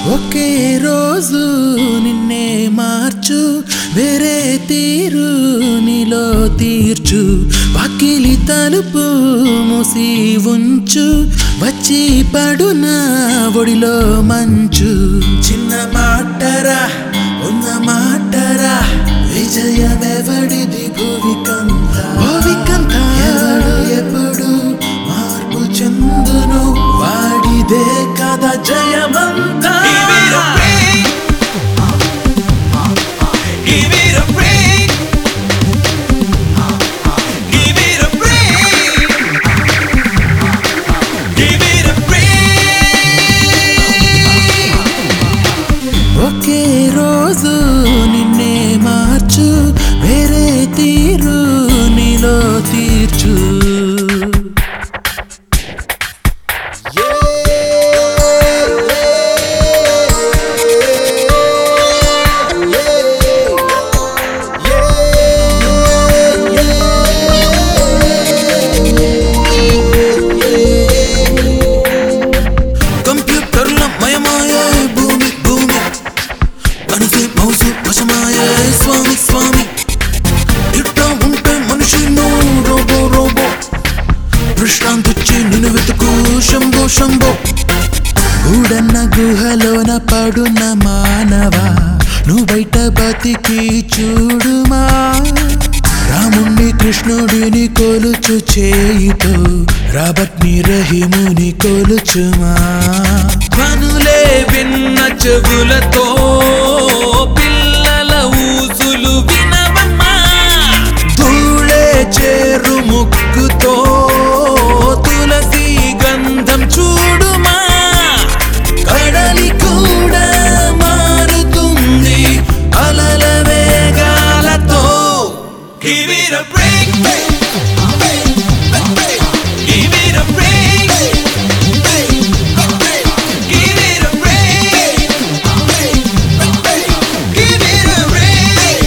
ఒకే రోజు నిన్నే మార్చు వేరే తీరు నీలో తీర్చు వాకిలి తలుపు మూసి ఉంచు వచ్చి పడున ఒడిలో మంచు చిన్న మాటరా ఉన్న మాటరా విజయమెవడిది భూవికంత భూవికంత ఎవడు ఎప్పుడు మార్పు చెందును వాడిదే కదా జయమంతా Give it a break. Give it a break. Give it a break. ఒకే రోజు నిన్నే మార్చు వేరే తీరు నీలో తీర్చు కంప్యూటర్ల మయమాయే భూమి భూమి మనసే మౌసు వశమాయే స్వామి స్వామి ఇట్టా ఉంటే మనిషి నో రోబో రోబో విశ్రాంతిచ్చి నిన్ను వెతుకు శంభో శంభో ఊడన్న గుహలోన పడున్న మానవా నువ్వు బయట బతికి చూడుమా రాముణ్ణి కృష్ణుడిని కొలుచు చేయితో రాబట్ని రహిముని కొలుచుమా కనులే విన్న చెవులతో పిల్లల ఊసులు వినవమ్మా ధూళే చేరు ముక్కుతో తులసి గంధం చూడుమా కడలి కూడా మారుతుంది అలల వేగాలతో Give it a break. Give it a break. Give it a break. Give it a break.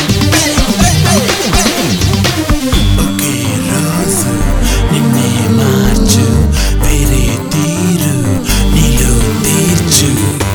ఒకే రోజు నిన్నే మార్చు వేరే తీరు నీలో తీర్చు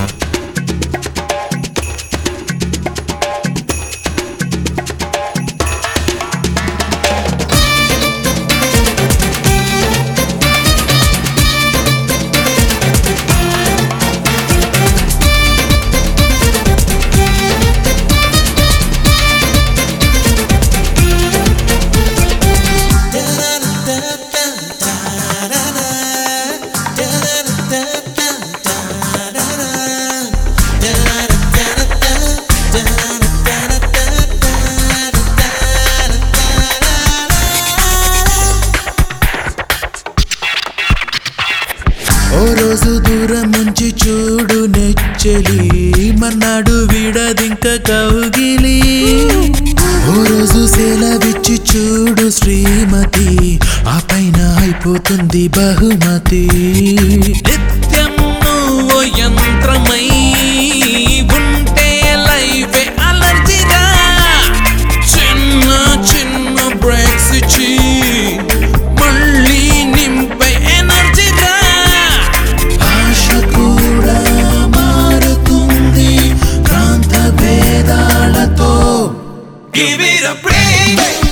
ఓ రోజు దూరం నుంచి చూడు నెచ్చలి మన్నాడు విడదింక కౌగిలి ఓ రోజు సెలవిచ్చి చూడు శ్రీమతి ఆ పైన అయిపోతుంది బహుమతి నిత్యం నువ్వు యంత్రమై ఉంటే లైఫ్ అలర్జీరా చిన్న చిన్న బ్రేక్స్ ఇచ్చి మళ్ళీ నింపే ఎనర్జీరా భాష కూడా మారుతుంది ప్రాంత భేదాలతో Give it a break.